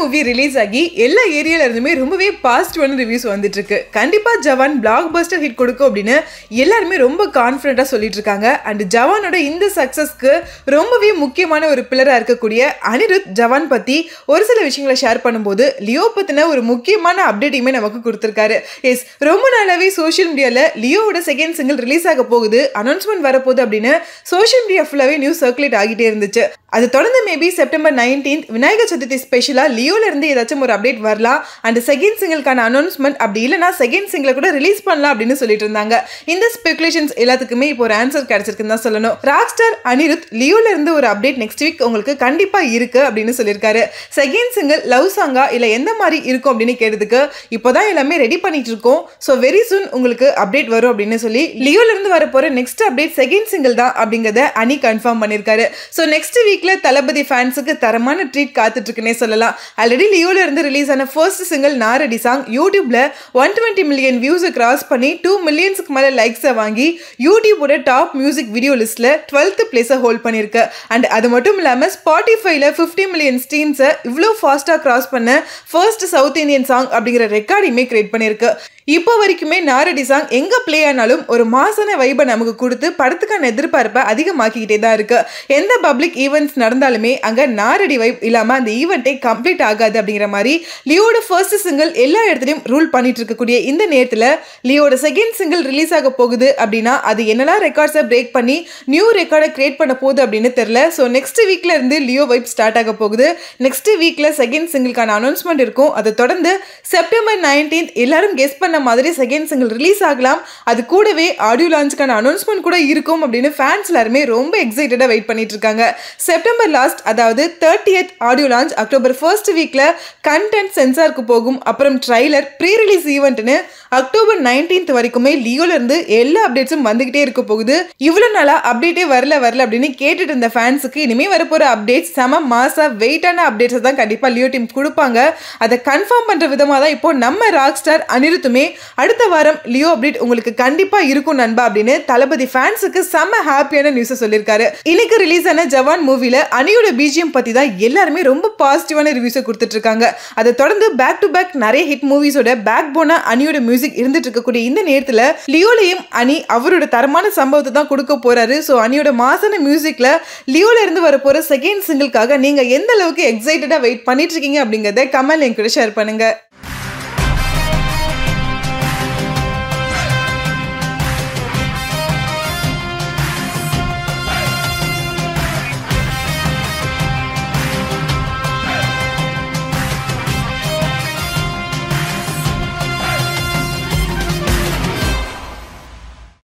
movie release ஆகி எல்லா ஏரியால இருந்துமே ரொம்பவே பாசிட்டிவான ரிவ்யூஸ் வந்துட்டு இருக்கு கண்டிப்பா ஜவான் பிளாக் பஸ்டர் ஹிட் கொடுக்கும் அப்படின்னு எல்லாருமே ரொம்ப கான்ஃபிடண்டா சொல்லிட்டு இருக்காங்க அண்ட் ஜவானோட இந்த சக்சஸ்க்கு ரொம்பவே முக்கியமான ஒரு பில்லரா இருக்கக்கூடிய அனிருத் ஜவான் பத்தி ஒரு சில விஷயங்களை ஷேர் பண்ணும்போது லியோ பத்தின ஒரு முக்கியமான அப்டேட்டையுமே நமக்கு கொடுத்திருக்காரு எஸ் ரொம்ப நாளாவே சோஷியல் மீடியால லியோவோட செகண்ட் சிங்கிள் ரிலீஸ் ஆக போகுது அனௌன்ஸ்மெண்ட் வரப்போகுது அப்படின்னு சோஷியல் மீடியா ஃபுல்லாவே நியூஸ் சர்க்குலேட் ஆகிட்டே இருந்துச்சு அது தொடர்ந்து maybe September nineteenth Vinayagar Chaturthi ஸ்பெஷலாக லியோல இருந்து ஏதாச்சும் ஒரு அப்டேட் வரலாம் அண்ட் செகண்ட் சிங்கிள்கான அனௌன்ஸ்மெண்ட் அப்படி இல்லைனா செகண்ட் சிங்கிளை கூட ரிலீஸ் பண்ணலாம் அப்படின்னு சொல்லிட்டு இருந்தாங்க இந்த ஸ்பெகுலேஷன்ஸ் எல்லாத்துக்குமே இப்போ ஒரு ஆன்சர் கிடைச்சிருக்குன்னு தான் சொல்லணும் ராக் ஸ்டார் அனிருத் லியோல இருந்து ஒரு அப்டேட் நெக்ஸ்ட் வீக் உங்களுக்கு கண்டிப்பா இருக்கு அப்படின்னு சொல்லியிருக்காரு செகண்ட் சிங்கிள் லவ் சாங்கா இல்ல எந்த மாதிரி இருக்கும் அப்படின்னு கேட்டதுக்கு இப்போதான் எல்லாமே ரெடி பண்ணிட்டு இருக்கோம் ஸோ வெரி சூன் உங்களுக்கு அப்டேட் வரும் அப்படின்னு சொல்லி லியோல இருந்து வர போற நெக்ஸ்ட் அப்டேட் செகண்ட் சிங்கிள் தான் அப்படிங்கறத அனி கன்ஃபார்ம் பண்ணியிருக்காரு ஸோ நெக்ஸ்ட் வீக்ல தளபதி ஃபேன்ஸுக்கு தரமான ட்ரீட் காத்துட்டு இருக்குன்னே சொல்லலாம் ஆல்ரெடி லியோல இருந்து ரிலீஸ் ஆன ஃபர்ஸ்ட் சிங்கிள் நாரடி சாங் யூடியூப்ல ஒன் டுவெண்ட்டி மில்லியன் வியூஸை கிராஸ் பண்ணி டூ மில்லியன்ஸ்க்கு மேலே லைக்ஸை வாங்கி யூடியூபோட டாப் மியூசிக் வீடியோ லிஸ்ட்ல டுவெல்த் பிளேஸை ஹோல்ட் பண்ணியிருக்கு அண்ட் அது மட்டும் இல்லாமல் ஸ்பாட்டிஃபைல ஃபிஃப்டி மில்லியன் ஸ்ட்ரீம்ஸை இவ்வளோ ஃபாஸ்ட்டாக கிராஸ் பண்ண ஃபர்ஸ்ட் சவுத் இந்தியன் சாங் அப்படிங்கிற ரெக்கார்டையுமே கிரியேட் பண்ணியிருக்கு இப்போ வரைக்குமே நாரடி சாங் எங்கே ப்ளே ஆனாலும் ஒரு மாசான வைபை நமக்கு கொடுத்து படத்துக்கான எதிர்பார்ப்பை அதிகமாக்கிக்கிட்டே தான் இருக்கு எந்த பப்ளிக் ஈவெண்ட்ஸ் நடந்தாலுமே அங்கே நாரடி வைப் இல்லாமல் அந்த ஈவெண்ட்டே கம்ப்ளீட் ஆகாது அப்படிங்கிற மாதிரி லியோட ஃபர்ஸ்ட் சிங்கிள் எல்லா இடத்துலையும் ரூல் பண்ணிட்டு இருக்கக்கூடிய இந்த நேரத்தில் லியோட செகண்ட் சிங்கிள் ரிலீஸ் ஆக போகுது அப்படின்னா அது என்னெல்லாம் ரெக்கார்ட்ஸை பிரேக் பண்ணி நியூ ரெக்கார்டை கிரியேட் பண்ண போகுது அப்படின்னு தெரியல ஸோ நெக்ஸ்ட் வீக்ல இருந்து லியோ வைப் ஸ்டார்ட் ஆக போகுது நெக்ஸ்ட் வீக்ல செகண்ட் சிங்கிள்கான அனௌன்ஸ்மெண்ட் இருக்கும் அதை தொடர்ந்து செப்டம்பர் நைன்டீன்த் எல்லாரும் கெஸ் பண்ண மாதிரி செகண்ட் சிங்கிள் ரிலீஸ் ஆகலாம் அது கூடவே ஆடியோ லான்ச்சுக்கான அனௌன்ஸ்மெண்ட் கூட இருக்கும் அப்படின்னு ஃபேன்ஸ் எல்லாருமே ரொம்ப எக்ஸைட்டடாக வெயிட் பண்ணிட்டு இருக்காங்க செப்டம்பர் லாஸ்ட் அதாவது thirtieth audio launch October first வீக்ல கண்டென்ட் சென்சாருக்கு போகும் அப்புறம் ட்ரைலர் ப்ரீ ரிலீஸ் ஈவெண்ட்னு அக்டோபர் நைன்டீன்த் வரைக்குமே லியோல இருந்து எல்லா அப்டேட்ஸும் வந்துகிட்டே இருக்க போகுது இவ்வளோ நாளா அப்டேட்டே வரல வரல அப்படின்னு கேட்டுட்டு இருந்த ஃபேன்ஸுக்கு இனிமே வரப்போற அப்டேட்ஸ் செம மாசா வெயிட்டான அப்டேட்ஸை தான் கண்டிப்பா லியோ டீம் கொடுப்பாங்க அதை கன்ஃபார்ம் பண்ற விதமாக தான் இப்போ நம்ம ராக் ஸ்டார் அனிருத்துமே அடுத்த வாரம் லியோ அப்டேட் உங்களுக்கு கண்டிப்பா இருக்கும் நண்பா அப்படின்னு தளபதி ஃபேன்ஸுக்கு செம்ம ஹாப்பியான நியூஸை சொல்லியிருக்காரு இன்னைக்கு ரிலீஸ் ஆன ஜவான் மூவில அனியோட பிஜிஎம் பத்தி தான் எல்லாருமே ரொம்ப பாசிட்டிவான ரிவ்யூஸை கொடுத்துட்டு இருக்காங்க அதை தொடர்ந்து பேக் டு பேக் நிறைய ஹிட் மூவிஸோட பேக் போனா அனியோட மியூசிக் இருந்துட்டு இருக்கக்கூடிய இந்த நேரத்துல லியோலையும் அனி அவரோட தரமான சம்பவத்தை தான் கொடுக்க போறாரு ஸோ அனியோட மாசான மியூசிக்ல லியோல இருந்து வர போற செகண்ட் சிங்கிள்காக நீங்க எந்த அளவுக்கு எக்ஸைட்டடா வெயிட் பண்ணிட்டு இருக்கீங்க அப்படிங்கறத கமெண்ட் என் கூட ஷேர் பண்ணுங்க